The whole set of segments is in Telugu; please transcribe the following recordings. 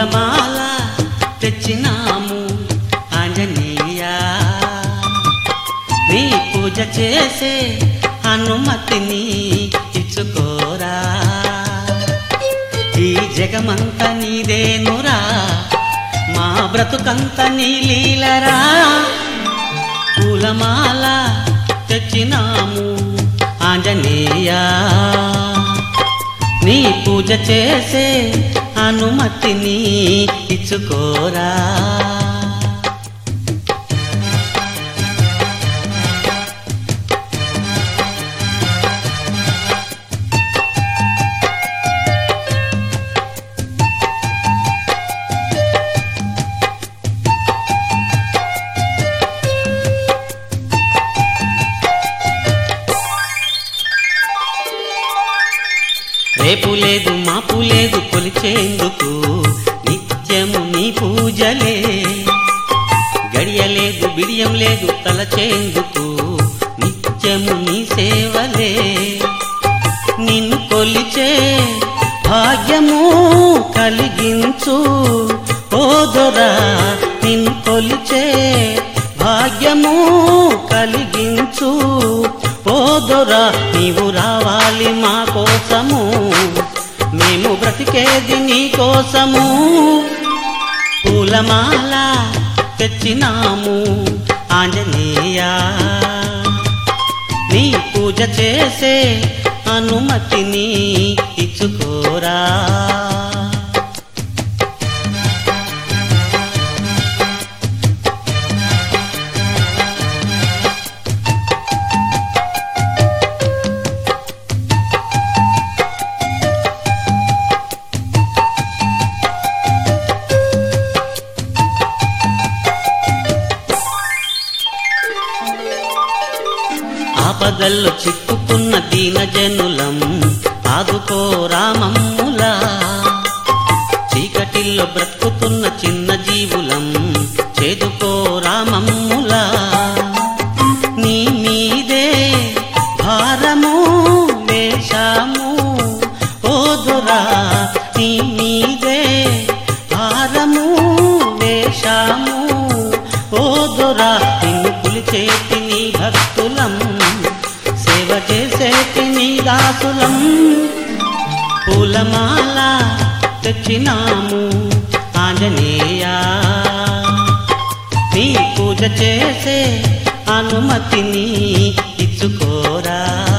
పూలమాల తెచ్చినాము ఆంజనేయ నీ పూజ చేసే అనుమతిని ఇచ్చుకోరా ఈ జగమంత నీదేనురా మా బ్రతుకంత నీ లీలరా పూలమాల తెచ్చినాము ఆంజనేయ నీ పూజ చేసే అనుమతిని ఇచ్చుకోరా రేపు లేదు మాపు లేదు కొలిచేందుకు నిత్యము నీ పూజలే గడియలేదు బిడియం లేదు తలచేందుకు నిత్యము నీ సేవలే నిన్ను కొలిచే భాగ్యము కలిగించు ఓదొరా నిన్ను కొలిచే భాగ్యము కలిగించు ఓదొరా నీవు రావాలి మా కోసము మేము బ్రతికేది నీ కోసము పూలమాల తెచ్చినాము ఆంజనేయ నీ పూజ చేసే అనుమతిని ఇచ్చుకోరా ఆపదల్లో చిక్కుకున్న దీన జనులం ఆదుకో రామమ్ములా చీకటిల్లో బ్రతుకుతున్న చిన్న జీవులం చేదుకో రామమ్ములా నీ మీదే భారము వేషాము ఓదురా నీ మీదే భారము వేషాము ఓదురా నిన్ను పిలిచేటి నీ భక్తులం సేవ చేసేటి నీ దాసులం పూలమాల తెచ్చినాము ఆంజనేయ నీ పూజ చేసే అనుమతిని ఇచ్చుకోరా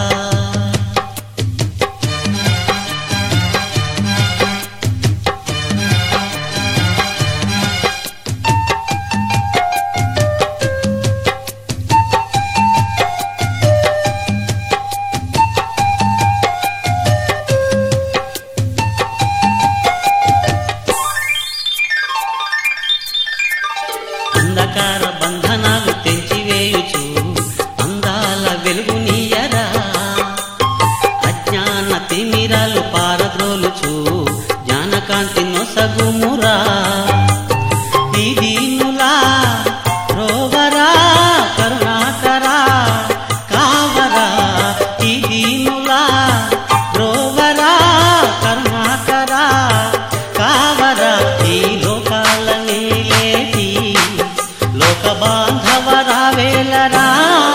అంధకార బంధనాలు తెంచివేయుచు అందాల వెలుగు నీయరా అజ్ఞాన తిమిరాలు పారద్రోలుచు జ్ఞానకాంతి నొసగుమురా ఈ దీనులా రోవరా కరుణాకరా కావరా ఈ దీనులా రోవరా కరుణాకరా కావరా ఈ లోకాల నేలేటి లోక బాంధవరావేలరా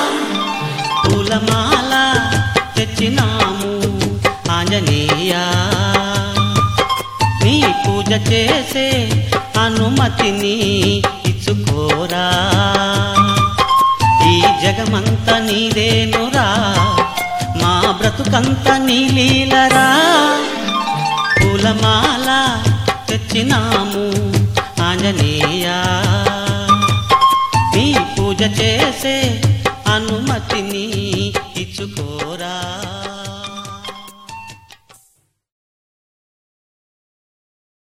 పూలమాల తెచ్చినాము ఆంజనేయ నీ పూజ చేసే అనుమతిని ఇచ్చుకోరా ఈ జగమంత నీదేనురా మా బ్రతుకంత నీ లీలరా పూలమాల తెచ్చినాము ఆంజనేయ నీ పూజ చేసే అనుమతిని ఇచ్చుకోరా